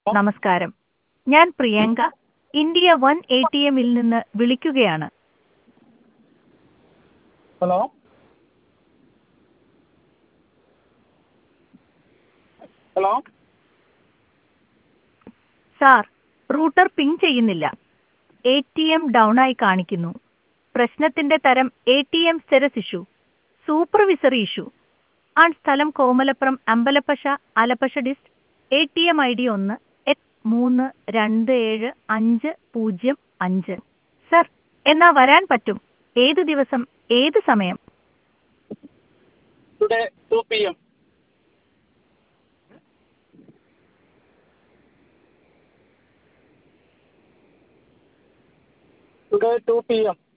നമസ്കാരം ഞാൻ Priyanka India one A T എമ്മിൽ നിന്ന് വിളിക്കുകയാണ് hello hello sir router ping ചെയ്യുന്നില്ല എ ടി എം ഡൗൺ ആയി കാണിക്കുന്നു പ്രശ്നത്തിന്റെ തരം A T M status issue supervisory issue ആൺ സ്ഥലം Komalapuram Ambalappuzha Alappuzha dist A T M I D ഒന്ന് എട്ട് മൂന്ന് രണ്ട് ഏഴ് അഞ്ച് പൂജ്യം അഞ്ച് സർ എന്നാ വരാൻ പറ്റും ഏത് ദിവസം ഏത് സമയം today two P M today two P M